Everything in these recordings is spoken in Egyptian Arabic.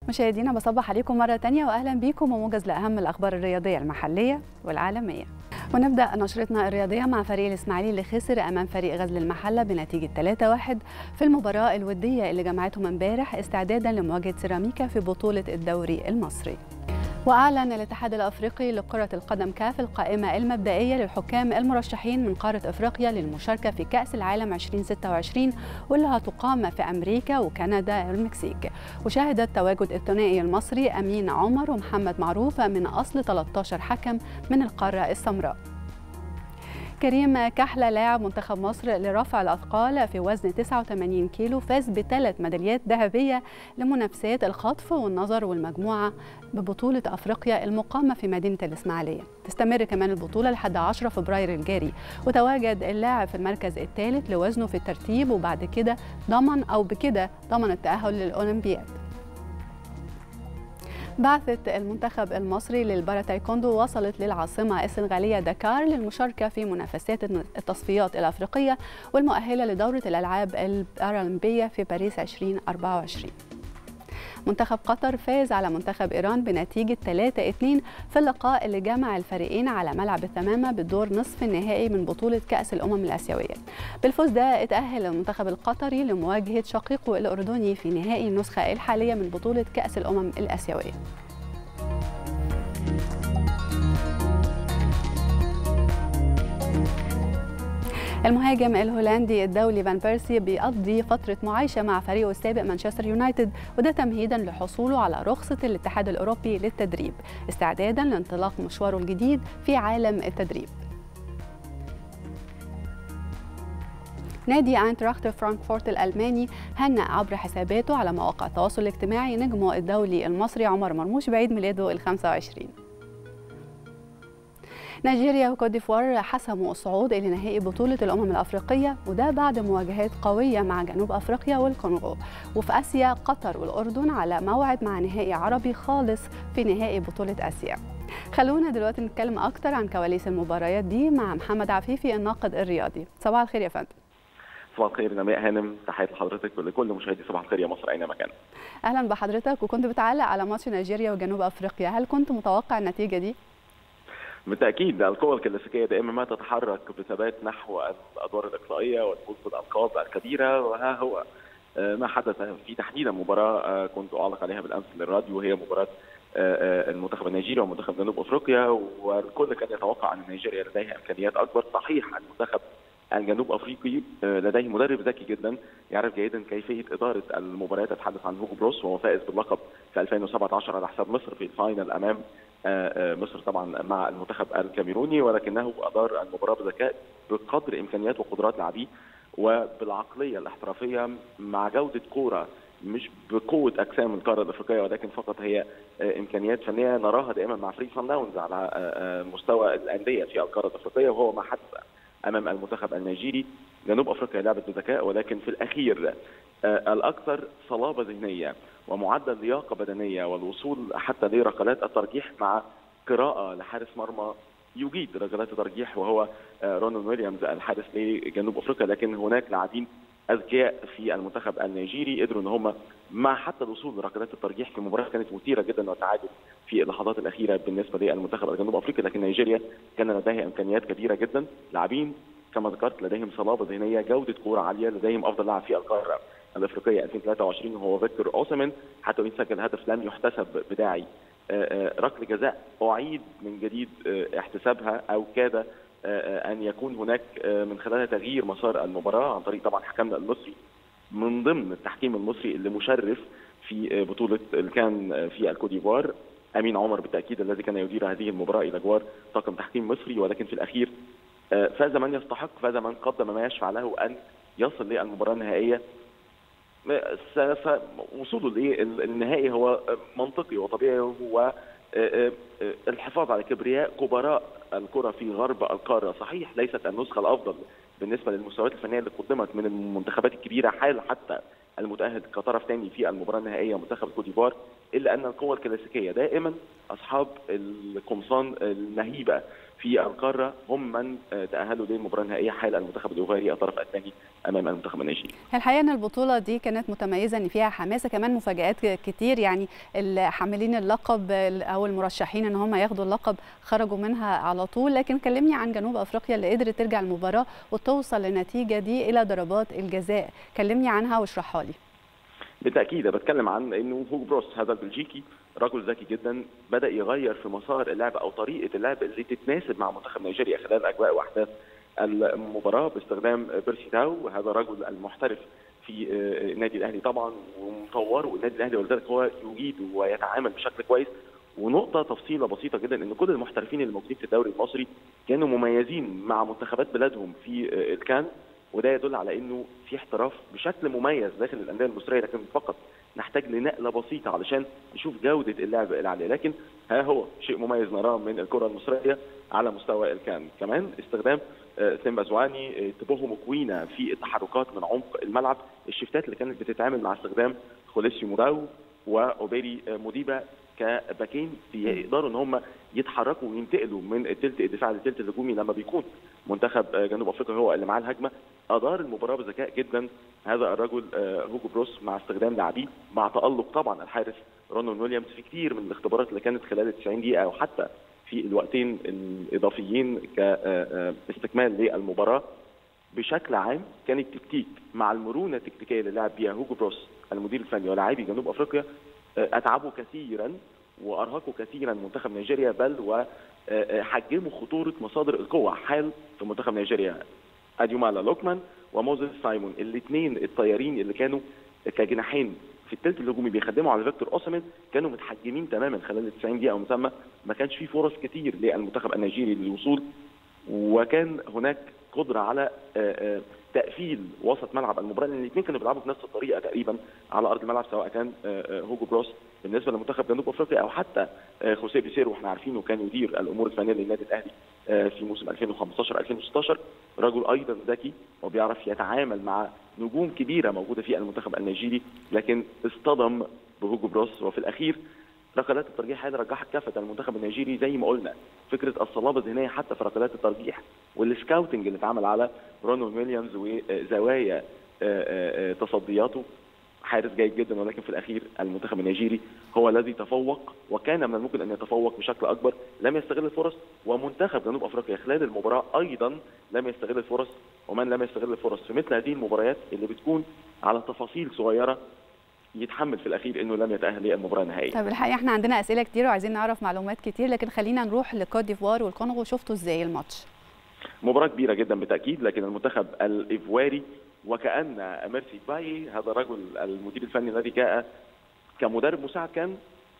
مشاهدينا بصبح عليكم مرة تانية وأهلا بيكم وموجز لأهم الأخبار الرياضية المحلية والعالمية ونبدأ نشرتنا الرياضية مع فريق الإسماعيلي اللي خسر أمام فريق غزل المحلة بنتيجة 3-1 في المباراة الودية اللي جمعتهم امبارح استعدادا لمواجهة سيراميكا في بطولة الدوري المصري وأعلن الاتحاد الأفريقي لكرة القدم كاف القائمة المبدئية للحكام المرشحين من قارة أفريقيا للمشاركة في كأس العالم 2026 واللي هتقام في أمريكا وكندا والمكسيك وشهدت تواجد الثنائي المصري أمين عمر ومحمد معروف من أصل 13 حكم من القارة السمراء كريم كحلة لاعب منتخب مصر لرفع الأثقال في وزن 89 كيلو فاز بثلاث ميداليات ذهبية لمنافسات الخطف والنظر والمجموعة ببطولة أفريقيا المقامة في مدينة الإسماعيلية تستمر كمان البطولة لحد 10 فبراير الجاري وتواجد اللاعب في المركز الثالث لوزنه في الترتيب وبعد كده ضمن أو بكده ضمن التأهل للأولمبياد بعثة المنتخب المصري للبارا تايكوندو وصلت للعاصمة السنغالية دكار للمشاركة في منافسات التصفيات الأفريقية والمؤهلة لدورة الألعاب البارالمبية في باريس 2024 منتخب قطر فاز على منتخب إيران بنتيجة 3-2 في اللقاء اللي جمع الفريقين على ملعب الثمامة بالدور نصف النهائي من بطولة كأس الأمم الآسيوية بالفوز ده اتأهل المنتخب القطري لمواجهة شقيقه الأردني في نهائي النسخة الحالية من بطولة كأس الأمم الآسيوية المهاجم الهولندي الدولي فان بيرسي بيقضي فترة معايشة مع فريقه السابق مانشستر يونايتد وده تمهيدا لحصوله على رخصة الاتحاد الأوروبي للتدريب استعدادا لانطلاق مشواره الجديد في عالم التدريب نادي اينتراخت فرانكفورت الألماني هنأ عبر حساباته على مواقع التواصل الاجتماعي نجمه الدولي المصري عمر مرموش بعيد ميلاده ال 25 نيجيريا وكوت ديفوار حسموا الصعود الى نهائي بطوله الامم الافريقيه وده بعد مواجهات قويه مع جنوب افريقيا والكونغو وفي اسيا قطر والاردن على موعد مع نهائي عربي خالص في نهائي بطوله اسيا خلونا دلوقتي نتكلم اكتر عن كواليس المباريات دي مع محمد عفيفي الناقد الرياضي صباح الخير يا فندم صباح الخير نماء هانم تحياتي لحضرتك ولكل مشاهدي صباح الخير يا مصر اينما كان اهلا بحضرتك وكنت بتعلق على ماتش نيجيريا وجنوب افريقيا هل كنت متوقع النتيجه دي بالتاكيد القوى الكلاسيكيه دائما ما تتحرك بثبات نحو الادوار الاقصائيه والفوز بالالقاب الكبيره وها هو ما حدث في تحديدا مباراه كنت اعلق عليها بالامس للراديو وهي مباراه المنتخب النيجيري ومنتخب جنوب افريقيا والكل كان يتوقع ان نيجيريا لديها امكانيات اكبر صحيح المنتخب الجنوب افريقي لديه مدرب ذكي جدا يعرف جيدا كيفيه اداره المباريات اتحدث عن هوجو بروس وهو فائز باللقب في 2017 على حساب مصر في الفاينل امام مصر طبعا مع المنتخب الكاميروني ولكنه ادار المباراه بذكاء بقدر امكانيات وقدرات لاعبيه وبالعقليه الاحترافيه مع جوده كوره مش بقوه اجسام القاره الافريقيه ولكن فقط هي امكانيات فنيه نراها دائما مع فريق صن داونز على مستوى الانديه في القاره الافريقيه وهو ما حدث امام المنتخب النيجيري جنوب افريقيا لعبت بذكاء ولكن في الاخير الاكثر صلابه ذهنيه ومعدل لياقه بدنيه والوصول حتى لركلات الترجيح مع قراءه لحارس مرمى يجيد ركلات الترجيح وهو رونالد ويليامز الحارس لجنوب افريقيا لكن هناك لاعبين اذكياء في المنتخب النيجيري قدروا ان هم مع حتى الوصول لركلات الترجيح في مباراه كانت مثيره جدا والتعادل في اللحظات الاخيره بالنسبه للمنتخب الجنوب افريقي لكن نيجيريا كان لديها امكانيات كبيره جدا لاعبين كما ذكرت لديهم صلابه ذهنيه جوده كوره عاليه لديهم افضل لاعب في القاره الافريقيه 2023 وهو فيكتور اوسمن حتى وان سجل هدف لم يحتسب بداعي ركله جزاء اعيد من جديد احتسابها او كاد ان يكون هناك من خلالها تغيير مسار المباراه عن طريق طبعا حكمنا المصري من ضمن التحكيم المصري اللي مشرف في بطوله الكان في الكوت ديفوار امين عمر بالتاكيد الذي كان يدير هذه المباراه الى جوار طاقم تحكيم مصري ولكن في الاخير فاز من يستحق فاز من قدم ما يشفع له ان يصل للمباراه النهائيه وصوله للنهائي هو منطقي وطبيعي هو الحفاظ على كبرياء كبراء الكره في غرب القاره صحيح ليست النسخه الافضل بالنسبه للمستويات الفنيه اللي قدمت من المنتخبات الكبيره حال حتى المتاهل كطرف ثاني في المباراه النهائيه منتخب كوت ديفوار الا ان القوى الكلاسيكيه دائما اصحاب القمصان النهيبه في القاره هم من تاهلوا للمباراه النهائيه حال المنتخب الاوغاري الطرف الثاني امام المنتخب النيجيري. الحقيقه ان البطوله دي كانت متميزه ان فيها حماسه كمان مفاجات كتير يعني حاملين اللقب او المرشحين ان هم ياخدوا اللقب خرجوا منها على طول لكن كلمني عن جنوب افريقيا اللي قدرت ترجع المباراه وتوصل للنتيجه دي الى ضربات الجزاء كلمني عنها واشرحها لي. بالتاكيد بتكلم عن انه هوج بروس هذا البلجيكي رجل ذكي جدا بدا يغير في مسار اللعب او طريقه اللعب اللي تتناسب مع منتخب نيجيريا خلال اجواء واحداث المباراه باستخدام بيرسي تاو هذا الرجل المحترف في النادي الاهلي طبعا ومطوره النادي الاهلي ولذلك هو يجيد ويتعامل بشكل كويس ونقطة تفصيلة بسيطة جدا ان كل المحترفين اللي موجودين في الدوري المصري كانوا مميزين مع منتخبات بلادهم في الكان وده يدل على انه في احتراف بشكل مميز داخل الانديه المصريه لكن فقط نحتاج لنقله بسيطه علشان نشوف جوده اللعب العاليه لكن ها هو شيء مميز نراه من الكره المصريه على مستوى الكان كمان استخدام سيمبا زواني تبوهو مكوينه في التحركات من عمق الملعب الشفتات اللي كانت بتتعمل مع استخدام خوليسيو موداو واوبيري موديبا كباكين يقدروا ان هم يتحركوا وينتقلوا من الثلث الدفاع للثلث الهجومي لما بيكون منتخب جنوب افريقيا هو اللي معاه الهجمه ادار المباراه بذكاء جدا هذا الرجل هوجو بروس مع استخدام لاعبيه مع تالق طبعا الحارس رونالد ويليامز في كتير من الاختبارات اللي كانت خلال ال 90 دقيقه او حتى في الوقتين الاضافيين كاستكمال للمباراه بشكل عام كان التكتيك مع المرونه التكتيكيه اللي لعب بيها هوجو بروس المدير الفني ولاعبي جنوب افريقيا اتعبوا كثيرا وارهقوا كثيرا منتخب نيجيريا بل وحجموا خطوره مصادر القوه حال في منتخب نيجيريا اديومالا لوكمان وموزيس سايمون الاثنين الطيارين اللي كانوا كجناحين في الثلث الهجومي بيخدموا على فيكتور اوسمن كانوا متحجمين تماما خلال ال 90 دقيقه ومن ثم ما كانش في فرص كتير للمنتخب النيجيري للوصول وكان هناك قدره على تقفيل وسط ملعب المباراه لان الاثنين كانوا بيلعبوا بنفس الطريقه تقريبا على ارض الملعب سواء كان هوجو بروس بالنسبه لمنتخب جنوب افريقيا او حتى خوسيه بيسيرو واحنا عارفينه كان يدير الامور الفنيه للنادي الاهلي في موسم 2015 2016 رجل ايضا ذكي وبيعرف يتعامل مع نجوم كبيره موجوده في المنتخب النيجيري لكن اصطدم بهوجو بروس وفي الاخير ركلات الترجيح هذه رجحت كافه المنتخب النيجيري زي ما قلنا فكره الصلابه الذهنيه حتى في ركلات الترجيح والسكاوتنج اللي اتعمل على رونالد ويليامز وزوايا تصدياته حارس جيد جدا ولكن في الاخير المنتخب النيجيري هو الذي تفوق وكان من الممكن ان يتفوق بشكل اكبر لم يستغل الفرص ومنتخب جنوب افريقيا خلال المباراه ايضا لم يستغل الفرص ومن لم يستغل الفرص في مثل هذه المباريات اللي بتكون على تفاصيل صغيره يتحمل في الاخير انه لم يتاهل للمباراه النهائيه. طب الحقيقه احنا عندنا اسئله كتير وعايزين نعرف معلومات كتير لكن خلينا نروح لكوت ديفوار والكونغو شفتوا ازاي الماتش؟ مباراه كبيره جدا بالتاكيد لكن المنتخب الايفواري وكان ميرسي باي هذا الرجل المدير الفني الذي جاء كمدرب مساعد كان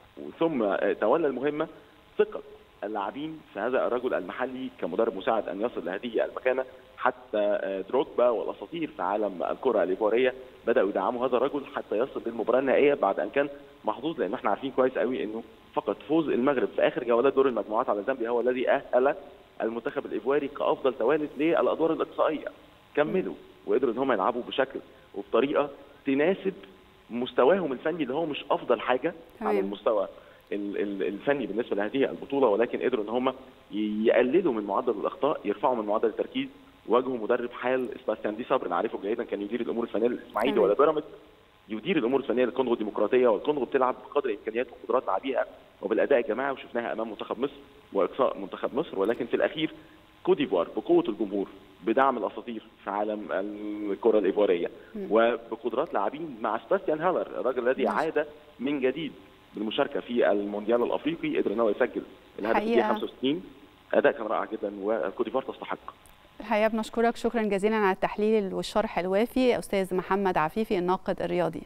ثم تولى المهمه ثقه اللاعبين في هذا الرجل المحلي كمدرب مساعد ان يصل لهذه المكانه حتى دروجبا والاساطير في عالم الكره الايفواريه بداوا يدعموا هذا الرجل حتى يصل للمباراه النهائيه بعد ان كان محظوظ لان احنا عارفين كويس قوي انه فقط فوز المغرب في اخر جولات دور المجموعات على زامبيا هو الذي اهل المنتخب الايفواري كافضل ثوالث للادوار الاقصائيه كملوا وقدروا ان هم يلعبوا بشكل وبطريقه تناسب مستواهم الفني اللي هو مش افضل حاجه على المستوى الفني بالنسبه لهذه البطوله ولكن قدروا ان هم يقللوا من معدل الاخطاء يرفعوا من معدل التركيز واجهوا مدرب حال سباستيان دي صبر نعرفه جيدا كان يدير الامور الفنيه للاسماعيلي ولا بيراميدز يدير الامور الفنيه للكونغو الديمقراطيه والكونغو بتلعب بقدر امكانيات وقدرات لاعبيها وبالاداء الجماعي وشفناها امام منتخب مصر واقصاء منتخب مصر ولكن في الاخير كوت ديفوار بقوه الجمهور بدعم الاساطير في عالم الكره الايفواريه وبقدرات لاعبين مع سباستيان هالر الراجل الذي عاد من جديد بالمشاركه في المونديال الافريقي قدر ان هو يسجل الهدف في 65 اداء كان رائع جدا وكوت ديفوار تستحق الحقيقه بنشكرك شكرا جزيلا على التحليل والشرح الوافي استاذ محمد عفيفي الناقد الرياضي